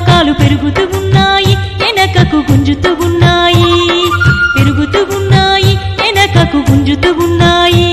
నమ్మకాలు పెరుగుతూ ఉన్నాయి వెనకకు గుంజుతూ ఉన్నాయి పెరుగుతూ ఉన్నాయి వెనకకు గుంజుతూ ఉన్నాయి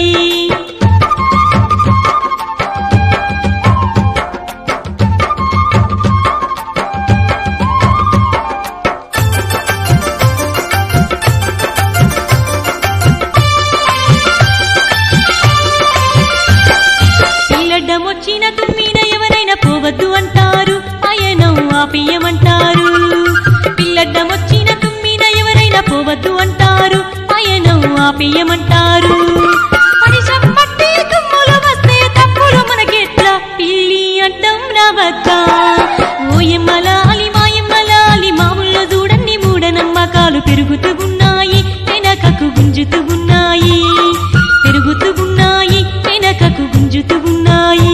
పిల్లడ్డం వచ్చిన తుమ్మిన ఎవరైనా పోవద్దు అంటారు పయనం ఆపియమంటారు పిల్లడ్డం వచ్చిన తుమ్మిన ఎవరైనా పోవద్దు అంటారు పయనం ఆపియమంటారు పరిశం పట్టి తుమ్ములు వస్తే తప్పులు మనకెట్లా పిల్లి అడ్డం రావద్దా ఓయమ్మలాలి మాయమ్మలాలి మామూల్లో చూడండి మూఢనమ్మకాలు పెరుగుతూ ఉన్నాయి వెనకకు గుంజుతూ ఉన్నాయి పెరుగుతూ ఉన్నాయి వెనకకు గుంజుతూ ఉన్నాయి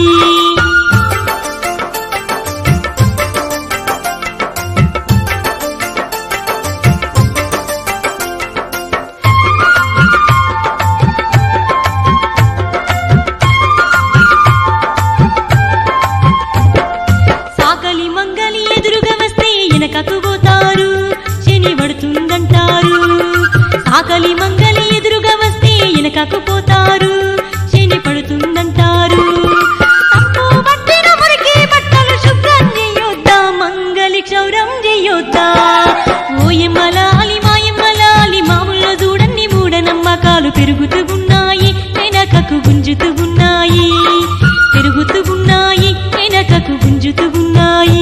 సాకలి మంగలి ఎదురుగా వస్తే వెనకకు పోతారు శని పడుతుందంటారు సాకలి మంగలి ఎదురుగా వస్తే వెనకకు పోతారు శని పడుతుందంటారు తప్పు పట్టిన మురికి బట్టలు శుభ్రం చేయొద్దా మంగలి క్షౌరం చేయొద్దా ఓయమ్మలాలి మాయమ్మలాలి మామూల్లో చూడండి మూఢనమ్మకాలు పెరుగుతూ ఉన్నాయి వెనకకు గుంజుతూ ఉన్నాయి పెరుగుతూ ఉన్నాయి వెనకకు గుంజుతూ ఉన్నాయి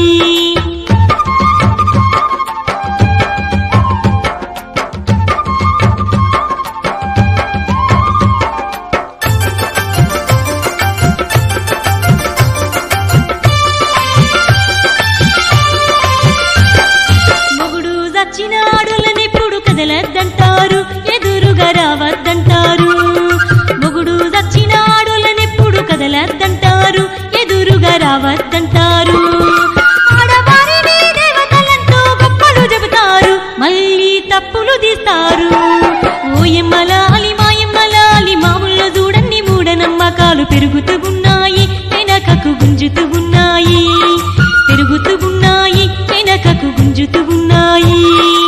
మొగుడు చచ్చిన ఆడులనెప్పుడు కదలద్దంటారు ఎదురుగా రావద్దంటారు మొగుడు చచ్చిన ఆడులనెప్పుడు కదలద్దంటారు ఎదురుగా రావద్దంటారు ఆడవారిని దేవతలంటూ గొప్పలు చెబుతారు మళ్ళీ తప్పులు తీస్తారు ఓయమ్మలాలి మాయమ్మలాలి మామూల్లో చూడండి మూఢనమ్మకాలు పెరుగుతూ ఉన్నాయి వెనకకు గుంజుతూ ఉన్నాయి పెరుగుతూ ఉన్నాయి వెనకకు గుంజుతూ ఉన్నాయి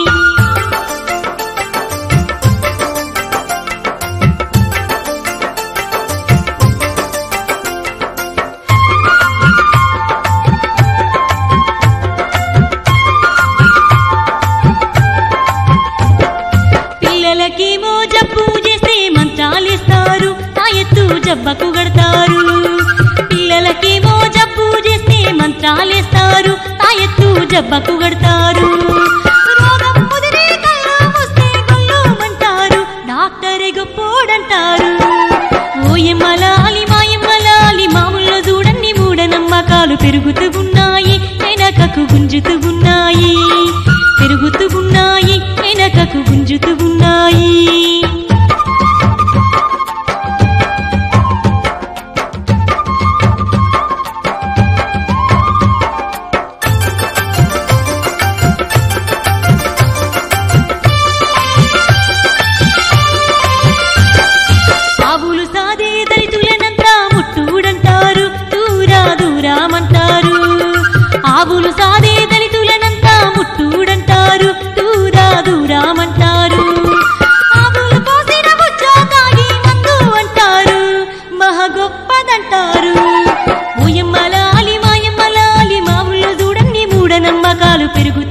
పిల్లలకేమో జబ్బు చేస్తే మంచాలిస్తారు తాయెత్తు జబ్బకు గడతారు పిల్లలకేమో జబ్బు చేస్తే మంత్రాలేస్తారు తాయెత్తు జబ్బకు గడతారు రోగం ముదిరి కళ్ళు మూస్తే గొల్లుమంటారు డాక్టరే గొప్పోడంటారు ఓయమ్మలాలి మాయమ్మలాలి మామూల్లో చూడండి మూఢనమ్మకాలు పెరుగుతూ ఉన్నాయి వెనకకు గుంజుతూ ఉన్నాయి పెరుగుతూ ఉన్నాయి వెనకకు గుంజుతూ ఉన్నాయి ఆవులు సాదే దళితులనంతా ముట్టుడంటారు దూరా దూరామంటారు ఆవులు సాదే దళితులనంతా ముట్టుడంటారు దూరా దూరామంటారు ఆవులు పోసిన బుచ్చో తాగి మందు అంటారు మహా గొప్పదంటారు ఓయమ్మలాలి మాయమ్మలాలి మావుల్లో చూడండి మూఢనమ్మకాలు పెరుగు